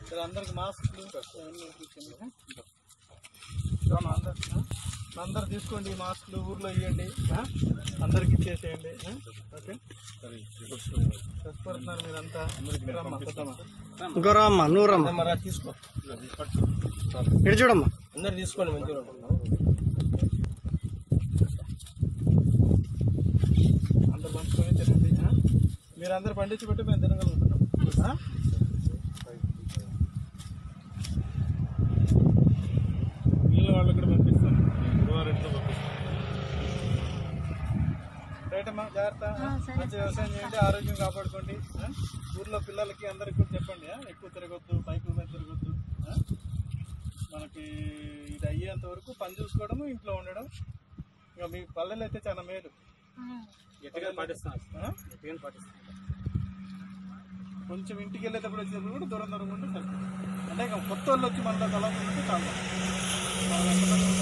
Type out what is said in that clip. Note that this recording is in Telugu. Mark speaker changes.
Speaker 1: సరే అందరికి మాస్క్లు అవన్నీ ఇప్పించండి, ఆ? రామా, అందరు, ఆ? అందరు తీసుకోండి ఈ మాస్క్లు ఊర్లో ఇవ్వండి ఆ? అందరికి ఇచ్చేసేయండి ఆ? ఓకే కష్టపడుతున్నారు మీరంతా రమ్మా, కొత్తమ్మా.
Speaker 2: ఇంకో రామ్మా నువ్వు రమ్మా
Speaker 1: రమ్మా, రా, తీసుకో
Speaker 2: ఇటు చూడమ్మా
Speaker 1: అందరు తీసుకోండి మంచిగా అందరు పంచుకొని తినండి ఆ? మీరు అందరు పండించి పెట్టి మేము తినగలుగుతున్నాం ఆ? మిగిలిన వాళ్ళకి కూడా పంపిస్తాం గురువారెట్లో పంపిస్తాం రైట్ అమ్మా జాగ్రత్త మంచి వ్యవసాయం చేయండి ఆరోగ్యం కాపాడుకోండి ఆ? ఊర్లో పిల్లలకి అందరికి కూడా చెప్పండి ఆ? ఎక్కువ తిరగొద్దు బైకుల మీద తిరగొద్దు ఆ? మనకి ఇది అయ్యేంత వరకు పని చూసుకోవడము ఇంట్లో ఉండడం ఇక మీ పల్లెలు అయితే చాలా మేలు
Speaker 3: గట్టిగా పాటిస్తాను
Speaker 1: ఆ?
Speaker 3: గట్టిగా పాటిస్తాను
Speaker 1: కొంచెం ఇంటికి వెళ్ళేటప్పుడు వచ్చేటప్పుడు కూడా దూరం దూరం ఉంటే సరిపోతుంది అంటే ఇక కొత్త వాళ్ళు వచ్చి మన కలవకుంటే చాలా వాళ్ళు ఎంతమంది